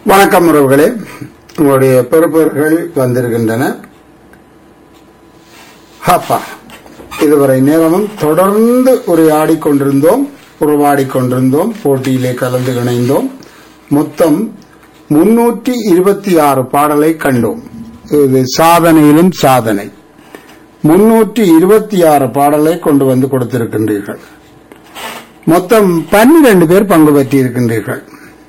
வணக்கம் உறவுகளே உங்களுடைய பெறுபவர்கள் வந்திருக்கின்றன ஹப்பா இதுவரை நேரமும் தொடர்ந்து உரையாடிக் கொண்டிருந்தோம் உருவாடிக் கொண்டிருந்தோம் போட்டியிலே கலந்து இணைந்தோம் மொத்தம் முன்னூற்றி இருபத்தி ஆறு பாடலை கண்டோம் இது சாதனையிலும் சாதனை முன்னூற்றி இருபத்தி ஆறு பாடலை கொண்டு வந்து கொடுத்திருக்கின்றீர்கள் மொத்தம் பன்னிரண்டு பேர் பங்கு பெற்றிருக்கின்றீர்கள்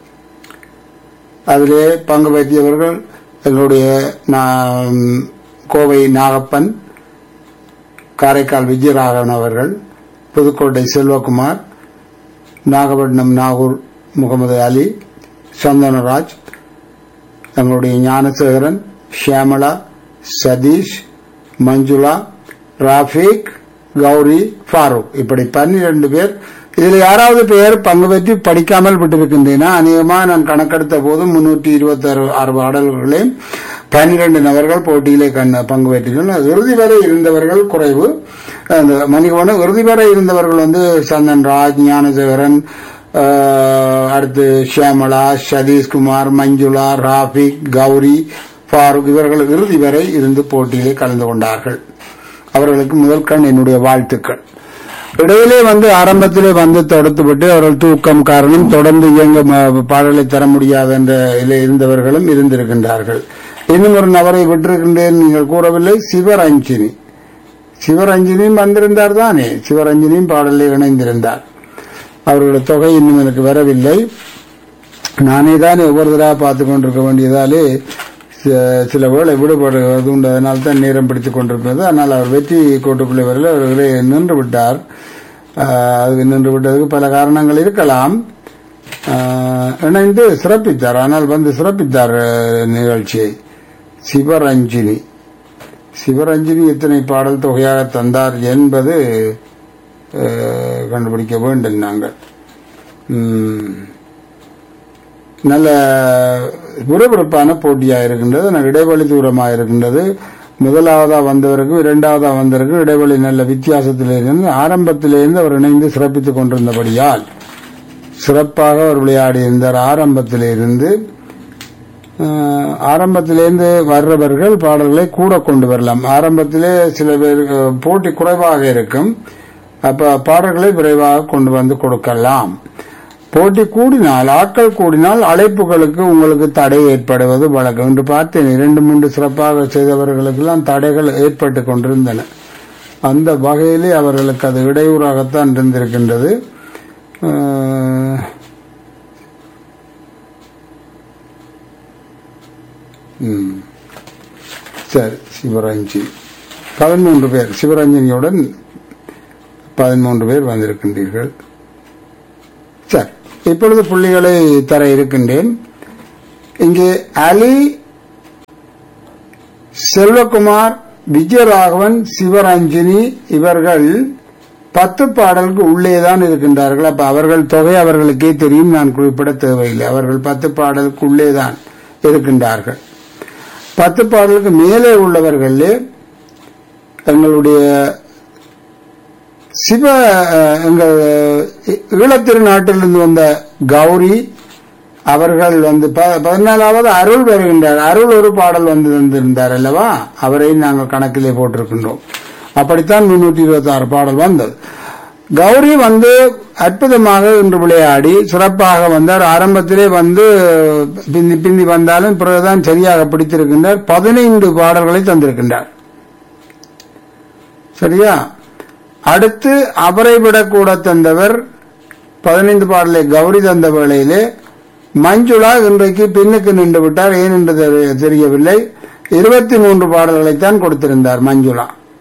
அதிலே பங்கு பெற்றியவர்கள் எங்களுடைய நா- கோவை நாகப்பன் காரைக்கால் விஜயராகவன் அவர்கள் புதுக்கோட்டை செல்வகுமார் நாகப்பட்டினம் நாகூர் முகமது அலி சந்தனராஜ் எங்களுடைய ஞானசேகரன் ஷியாமளா சதீஷ் மஞ்சுளா ராஃபிக் கௌரி ஃபாரூக் இப்படி பன்னிரண்டு பேர் இதில் யாராவது பெயர் பங்கு பெற்று படிக்காமல் விட்டிருக்கின்றேனா அநேகமாக நான் கணக்கெடுத்த போது முன்னூற்றி இருபத்தி ஆறு பாடல்களையும் பன்னிரண்டு நபர்கள் போட்டியிலே கண் பங்கு பெற்றிருக்கிறார்கள் இறுதி வரை இருந்தவர்கள் குறைவு அந்த மணிகோணம் இறுதி வரை இருந்தவர்கள் வந்து சந்தன் ராஜ் ஞானசேகரன் ஆஹ், அடுத்து ஷியாமளா சதீஷ்குமார் மஞ்சுளா ராஃபிக் கௌரி ஃபாரூக் இவர்கள் இறுதி வரை இருந்து போட்டியிலே கலந்து கொண்டார்கள் அவர்களுக்கு முதல் கண் என்னுடைய வாழ்த்துக்கள் இடையிலே வந்து ஆரம்பத்திலே வந்து தொடுத்துவிட்டு அவர்கள் தூக்கம் காரணம் தொடர்ந்து இயங்க ம- பாடலை தர முடியாது என்ற இதில் இருந்தவர்களும் இருந்திருக்கின்றார்கள் இன்னும் ஒரு நபரை விட்டிருக்கின்றேன் நீங்கள் கூறவில்லை சிவரஞ்சினி சிவரஞ்சினியும் வந்திருந்தார் தானே சிவரஞ்சினியும் பாடலில் இணைந்திருந்தார் அவர்களுடைய தொகை இன்னும் எனக்கு வரவில்லை நானே தான் ஒவ்வொரு தடவை பார்த்து கொண்டிருக்க வேண்டியதாலே சி- சில வேளை விடுபடுவது உண்டு அதனால் தான் நேரம் பிடித்துக் கொண்டிருக்கிறது ஆனால் அவர் வெற்றி கோட்டுக்குள்ளே வரல அவர்களே நின்று விட்டார் ஆஹ், அது நின்று விட்டதுக்கு பல காரணங்கள் இருக்கலாம் ஆஹ், இணைந்து சிறப்பித்தார் ஆனால் வந்து சிறப்பித்தார் அஹ், நிகழ்ச்சியை சிவரஞ்சினி சிவரஞ்சினி எத்தனை பாடல் தொகையாக தந்தார் என்பது அஹ், கண்டுபிடிக்க வேண்டும் நாங்கள் உம், நல்ல விறுவிறுப்பான போட்டியாக இருக்கின்றது நல்ல இடைவெளி தூரமாக இருக்கின்றது முதலாவதா வந்தவருக்கும் இரண்டாவதா வந்தவருக்கும் இடைவெளி நல்ல வித்தியாசத்தில் இருந்து ஆரம்பத்திலிருந்து அவர் இணைந்து சிறப்பித்துக் கொண்டிருந்தபடியால் சிறப்பாக அவர் விளையாடி இருந்தார் ஆரம்பத்திலிருந்து அஹ், ஆரம்பத்திலிருந்து வர்றவர்கள் பாடல்களை கூட கொண்டு வரலாம் ஆரம்பத்திலே சில பேர் அஹ், போட்டி குறைவாக இருக்கும் அப்ப பாடல்களை விரைவாக கொண்டு வந்து கொடுக்கலாம் போட்டி கூடினால் ஆட்கள் கூடினால் அழைப்புகளுக்கு உங்களுக்கு தடை ஏற்படுவது வழக்கம் என்று பார்த்தேன் இரண்டு மூன்று சிறப்பாக செய்தவர்களுக்கெல்லாம் தடைகள் ஏற்பட்டு கொண்டிருந்தன அந்த வகையிலே அவர்களுக்கு அது இடையூறாகத்தான் இருந்திருக்கின்றது அஹ், ம். சரி சிவரஞ்சி பதிமூன்று பேர் சிவரஞ்சனியுடன் பதிமூன்று பேர் வந்திருக்கின்றீர்கள் சரி இப்பொழுது புள்ளிகளை தர இருக்கின்றேன் இங்கே அலி செல்வகுமார் விஜயராகவன் சிவரஞ்சினி இவர்கள் பத்து பாடலுக்கு உள்ளேதான் இருக்கின்றார்கள் அப்ப அவர்கள் தொகை அவர்களுக்கே தெரியும் நான் குறிப்பிட தேவையில்லை அவர்கள் பத்து பாடலுக்கு உள்ளேதான் இருக்கின்றார்கள் பத்து பாடலுக்கு மேலே உள்ளவர்களே எங்களுடைய சிவ அஹ், எங்கள் ஈழத்திருநாட்டிலிருந்து வந்த கௌரி அவர்கள் வந்து ப- பதினாலாவது அருள் வருகின்றார் அருள் ஒரு பாடல் வந்து தந்திருந்தார் அல்லவா அவரை நாங்கள் கணக்கிலே போட்டிருக்கின்றோம் அப்படித்தான் முன்னூற்றி இருபத்தி ஆறு பாடல் வந்தது கௌரி வந்து அற்புதமாக இன்று விளையாடி சிறப்பாக வந்தார் ஆரம்பத்திலே வந்து பிந்தி பிந்தி வந்தாலும் பிறகுதான் சரியாக பிடித்திருக்கின்றார் பதினைந்து பாடல்களை தந்திருக்கின்றார் சரியா அடுத்து அவரை விட கூட தந்தவர் பதினைந்து பாடலை கௌரி தந்த வேளையிலே மஞ்சுளா இன்றைக்கு பின்னுக்கு நின்று விட்டார் ஏன் என்று தெரி- தெரியவில்லை இருபத்தி மூன்று பாடல்களைத்தான் கொடுத்திருந்தார் மஞ்சுளா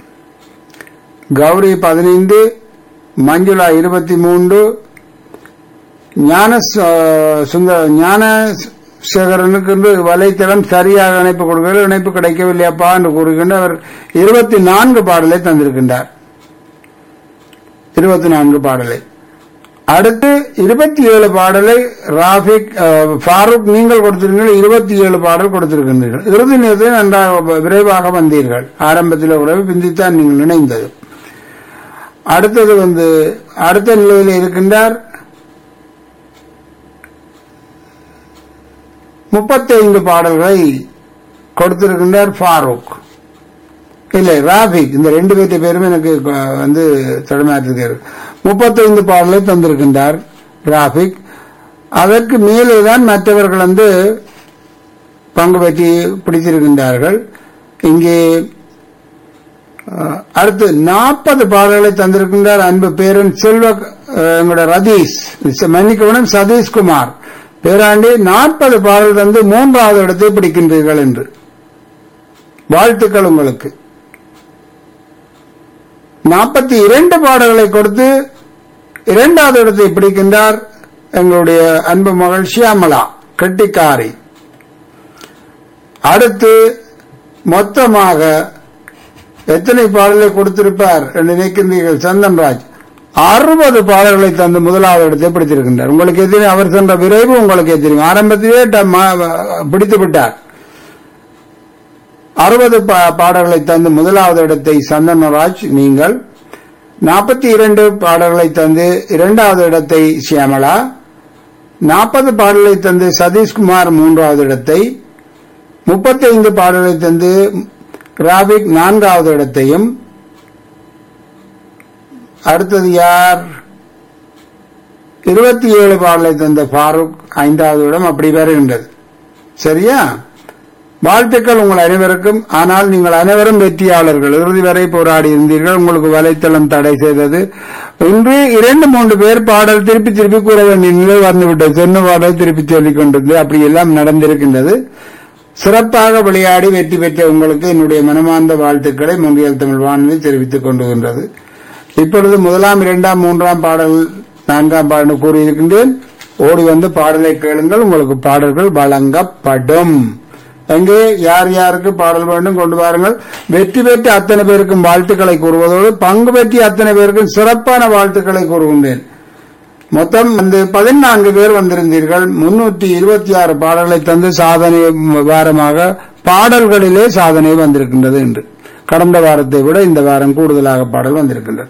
கௌரி பதினைந்து மஞ்சுளா இருபத்தி மூன்று ஞான ச- சுந்தர ஞான சேகரனுக்கு என்று வலைத்தளம் சரியாக இணைப்பு கொடுக்கிறது இணைப்பு கிடைக்கவில்லையப்பா என்று கூறுகின்ற அவர் இருபத்தி நான்கு பாடலை தந்திருக்கின்றார் இருபத்தி நான்கு பாடலை அடுத்து இருபத்தி ஏழு பாடலை ராபிக் அஹ், ஃபாரூக் நீங்கள் கொடுத்திருக்கீர்கள் இருபத்தி ஏழு பாடல் கொடுத்திருக்கின்றீர்கள் இறுதி நேரத்தில் நன்றாக விரைவாக வந்தீர்கள் ஆரம்பத்தில் கூட பிந்தித்தான் நீங்கள் இணைந்தது அடுத்தது வந்து அடுத்த நிலையில் இருக்கின்றார் முப்பத்தைந்து பாடல்களை கொடுத்திருக்கின்றார் ஃபாரூக் இல்லை ராபிக் இந்த ரெண்டு பேர்த்த பேரும் எனக்கு அஹ், வந்து தடுமாற்றிருக்காரு முப்பத்தைந்து பாடலை தந்திருக்கின்றார் ராபிக் அதற்கு மேலேதான் மற்றவர்கள் வந்து பங்கு பற்றி பிடித்திருக்கின்றார்கள் இங்கே அஹ், அடுத்து நாற்பது பாடல்களை தந்திருக்கின்றார் அன்பு பேரன் செல்வ அஹ், எங்களோட ரதீஷ் மன்னிக்கவனும் சதீஷ்குமார் பேராண்டி நாற்பது பாடல் தந்து மூன்றாவது இடத்தை பிடிக்கின்றீர்கள் என்று வாழ்த்துக்கள் உங்களுக்கு நாற்பத்தி இரண்டு பாடல்களை கொடுத்து இரண்டாவது இடத்தை பிடிக்கின்றார் எங்களுடைய அன்பு மகள் ஷியாமலா கெட்டிக்காரி அடுத்து மொத்தமாக எத்தனை பாடலை கொடுத்திருப்பார் என்று நினைக்கின்றீர்கள் சந்தன்ராஜ் அறுபது பாடல்களை தந்து முதலாவது இடத்தை பிடித்திருக்கின்றார் உங்களுக்கு எத்தனை அவர் சென்ற விரைவு உங்களுக்கு எத்தனை ஆரம்பத்திலே ட- ம- பிடித்து விட்டார் அறுபது பாடல்களை தந்து முதலாவது இடத்தை சந்தனராஜ் நீங்கள் நாற்பத்தி இரண்டு பாடல்களை தந்து இரண்டாவது இடத்தை சியாமலா நாற்பது பாடல்களை தந்து சதீஷ்குமார் மூன்றாவது இடத்தை முப்பத்தைந்து பாடல்களை தந்து ராபிக் நான்காவது இடத்தையும் அடுத்தது யார் இருபத்தி ஏழு பாடலை தந்த ஃபாரூக் ஐந்தாவது இடம் அப்படி வருகின்றது சரியா வாழ்த்துக்கள் உங்கள் அனைவருக்கும் ஆனால் நீங்கள் அனைவரும் வெற்றியாளர்கள் இறுதி வரை போராடி இருந்தீர்கள் உங்களுக்கு வலைத்தளம் தடை செய்தது இன்று இரண்டு மூன்று பேர் பாடல் திருப்பி திருப்பி கூற வேண்டிய நிலை வந்துவிட்டது சொன்ன பாடல் திருப்பி சொல்லிக் கொண்டிருந்தது அப்படி எல்லாம் நடந்திருக்கின்றது சிறப்பாக விளையாடி வெற்றி பெற்ற உங்களுக்கு என்னுடைய மனமார்ந்த வாழ்த்துக்களை முன்றியல் தமிழ் வானொலி தெரிவித்துக் கொண்டுகின்றது இப்பொழுது முதலாம் இரண்டாம் மூன்றாம் பாடல் நான்காம் பாடல் கூறியிருக்கின்றேன் ஓடி வந்து பாடலை கேளுங்கள் உங்களுக்கு பாடல்கள் வழங்கப்படும் எங்கே யார் யாருக்கு பாடல் வேண்டும் கொண்டு வாருங்கள் வெற்றி பெற்ற அத்தனை பேருக்கும் வாழ்த்துக்களை கூறுவதோடு பங்கு பெற்ற அத்தனை பேருக்கும் சிறப்பான வாழ்த்துக்களை கூறுகின்றேன் மொத்தம் வந்து பதினான்கு பேர் வந்திருந்தீர்கள் முன்னூற்றி இருபத்தி ஆறு பாடல்களை தந்து சாதனை வாரமாக பாடல்களிலே சாதனை வந்திருக்கின்றது என்று கடந்த வாரத்தை விட இந்த வாரம் கூடுதலாக பாடல் வந்திருக்கின்றது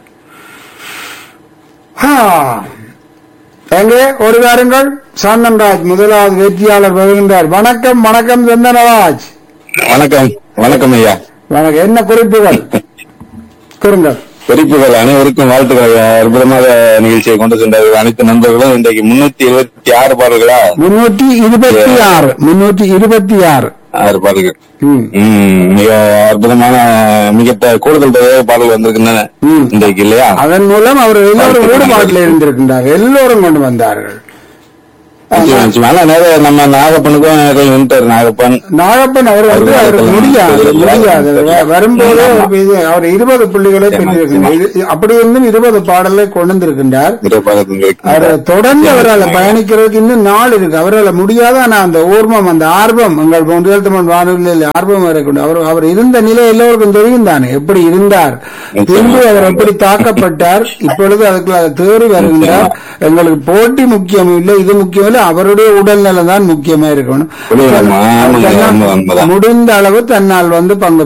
ஆ. எங்கே ஒரு வாருங்கள் சந்தன்ராஜ் முதலாவது வெற்றியாளர் வருகின்றார் வணக்கம் வணக்கம் சந்தனராஜ் வணக்கம் வணக்கம் ஐயா வணக்கம் என்ன குறிப்புகள் கூறுங்கள் குறிப்புகள் அனைவருக்கும் வாழ்த்துக்கள் ஐயா. அற்புதமாக நிகழ்ச்சியை கொண்டு சென்றார்கள் அனைத்து நண்பர்களும் இன்றைக்கு முன்னூத்தி இருபத்தி ஆறு பாடல்களா முன்னூற்றி இருபத்தி ஆறு முன்னூற்றி இருபத்தி ஆறு ஆறு பாடல்கள் ம் ம், மிக அற்புதமான மிக த- கூடுதல் தொகையாக பாடல் வந்திருக்கின்றன ம். இன்றைக்கு இல்லையா அதன் மூலம் அவர் எல்லோரும் ஈடுபாட்டில் இருந்திருக்கின்றார்கள் எல்லோரும் கொண்டு வந்தார்கள் நிச்சயமா, நிச்சயமா. ஆனா நிறைய நம்ம நாகப்பனுக்கும் நிறைய வின்டர் நாகப்பன் நாகப்பன் அவர் வந்து அவருக்கு முடியாது முடியாது வ- வரும்போது அவருக்கு இது- அவர் இருபது புள்ளிகளை பெற்றிருக்கின்றார் இது- அப்படி இருந்தும் இருபது பாடலை கொண்டு வந்திருக்கின்றார் நிறைய பாடல்கள் அவர் இருக்கின்றன. தொடர்ந்து அவரால் பயணிக்கிறதுக்கு இன்னும் நாள் இருக்கு அவரால் முடியாத ஆனா அந்த ஓர்மம் அந்த ஆர்வம் எங்கள் ஒன்றியல் தமிழ் வானொலியில் ஆர்வம் வரக்கூடிய அவர் அவர் இருந்த நிலை எல்லோருக்கும் தெரியும் தானே எப்படி இருந்தார் பின்பு அவர் எப்படி தாக்கப்பட்டார் இப்பொழுது அதுக்குள்ள தேறி வருகின்றார் எங்களுக்கு போட்டி முக்கியம் இல்லை இது முக்கியம் இல்லை அவருடைய உடல்நலம் தான் முக்கியமா இருக்கணும் உடல்நலம், ஆமாங்க, தன்னால் ஆமாம், உண்மைதான். முடிந்த அளவு தன்னால் வந்து பங்கு